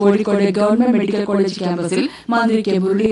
Kozhikode government medical college ക്യാമ്പസിൽ മന്ത്രി K Murali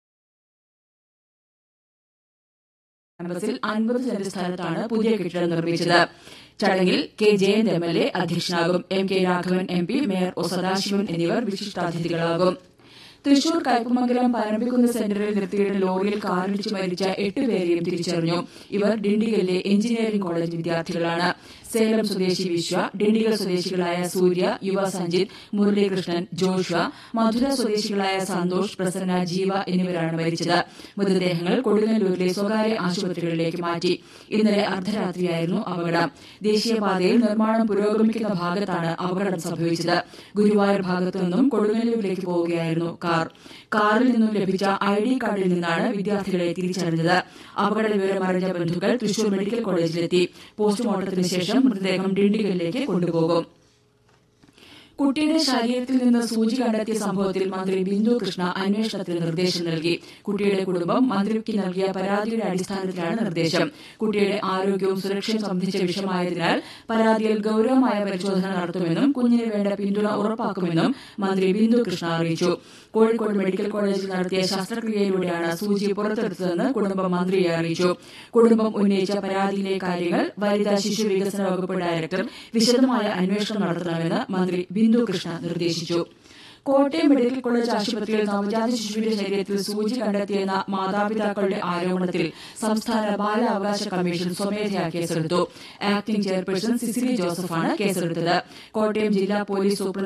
ക്യാമ്പസിൽ അൻപത് സെന്റ് സ്ഥലത്താണ് പുതിയ കെട്ടിടം നിർമ്മിച്ചത് ചടങ്ങിൽ K Jayanth M L A അധ്യക്ഷനാകും M K Raghavan M P mayor O Sadasivan എന്നിവർ വിശിഷ്ടാതിഥികളാകും തൃശൂർ കയ്പമംഗലം പരമ്പിക്കുന്ന് സെന്ററിൽ നിർത്തിയിട്ട ലോറിയിൽ കാറിടിച്ച് മരിച്ച എട്ടുപേരെയും തിരിച്ചറിഞ്ഞു ഇവർ ഡിണ്ടിഗലിലെ എഞ്ചിനീയറിംഗ് കോളേജ് വിദ്യാർത്ഥികളാണ് സേലം സ്വദേശി വിശ്വ ഡിണ്ടിഗൽ സ്വദേശികളായ സൂര്യ യുവ സഞ്ജിത് മുരളീകൃഷ്ണൻ ജോഷ്വ മധുര സ്വദേശികളായ സന്തോഷ് പ്രസന്ന ജീവ എന്നിവരാണ് മരിച്ചത് മൃതദേഹങ്ങൾ കൊടുങ്ങല്ലൂരിലെ സ്വകാര്യ ആശുപത്രികളിലേക്ക് മാറ്റി ഇന്നലെ അർദ്ധരാത്രിയായിരുന്നു അപകടം ദേശീയപാതയിൽ നിർമ്മാണം പുരോഗമിക്കുന്ന ഭാഗത്താണ് അപകടം സംഭവിച്ചത് ഗുരുവായൂർ ഭാഗത്തു നിന്നും കൊടുങ്ങല്ലൂരിലേക്ക് പോവുകയായിരുന്നു കാർ കാറിൽ നിന്നും ലഭിച്ച ഐ ഡി കാർഡിൽ നിന്നാണ് വിദ്യാർത്ഥികളെ തിരിച്ചറിഞ്ഞത് അപകട വിവരം അറിഞ്ഞ ബന്ധുക്കൾ തൃശൂർ മെഡിക്കൽ കോളേജിലെത്തി പോസ്റ്റ്മോർട്ടത്തിന് ശേഷം മൃതദേഹം ഡിണ്ടിഗലിലേക്ക് കൊണ്ടുപോകും കുട്ടിയുടെ ശരീരത്തിൽ നിന്ന് സൂചി കണ്ടെത്തിയ സംഭവത്തിൽ മന്ത്രി ബിന്ദു കൃഷ്ണ അന്വേഷണത്തിന് നിർദ്ദേശം നൽകി കുട്ടിയുടെ കുടുംബം മന്ത്രിക്ക് നൽകിയ പരാതിയുടെ അടിസ്ഥാനത്തിലാണ് നിർദ്ദേശം കുട്ടിയുടെ ആരോഗ്യവും സുരക്ഷയും സംബന്ധിച്ച വിഷയമായതിനാൽ പരാതിയിൽ ഗൌരവമായ പരിശോധന നടത്തുമെന്നും കുഞ്ഞിന് വേണ്ട പിന്തുണ ഉറപ്പാക്കുമെന്നും മന്ത്രി ബിന്ദു കൃഷ്ണ അറിയിച്ചു കോഴിക്കോട് മെഡിക്കൽ കോളേജിൽ നടത്തിയ ശസ്ത്രക്രിയയിലൂടെയാണ് സൂചി പുറത്തെടുത്തതെന്ന് കുടുംബം മന്ത്രിയെ അറിയിച്ചു കുടുംബം ഉന്നയിച്ച പരാതിയിലെ കാര്യങ്ങൾ വനിതാ ശിശു വികസന വകുപ്പ് ഡയറക്ടർ വിശദമായ അന്വേഷണം നടത്തണമെന്ന് മന്ത്രി ബിന്ദു കൃഷ്ണ നിർദ്ദേശിച്ചു കോട്ടയം മെഡിക്കൽ കോളേജ് ആശുപത്രിയിൽ നവജാത ശിശുവിന്റെ ശരീരത്തിൽ സൂചി കണ്ടെത്തിയെന്ന മാതാപിതാക്കളുടെ ആരോപണത്തിൽ സംസ്ഥാന ബാലാവകാശ കമ്മീഷൻ സ്വമേധയാ കേസെടുത്തു ആക്ടിംഗ് ചെയർപേഴ്സൺ സിസിലി ജോസഫാണ് കേസെടുത്തത് കോട്ടയം ജില്ലാ പോലീസ് സൂപ്രണ്ട്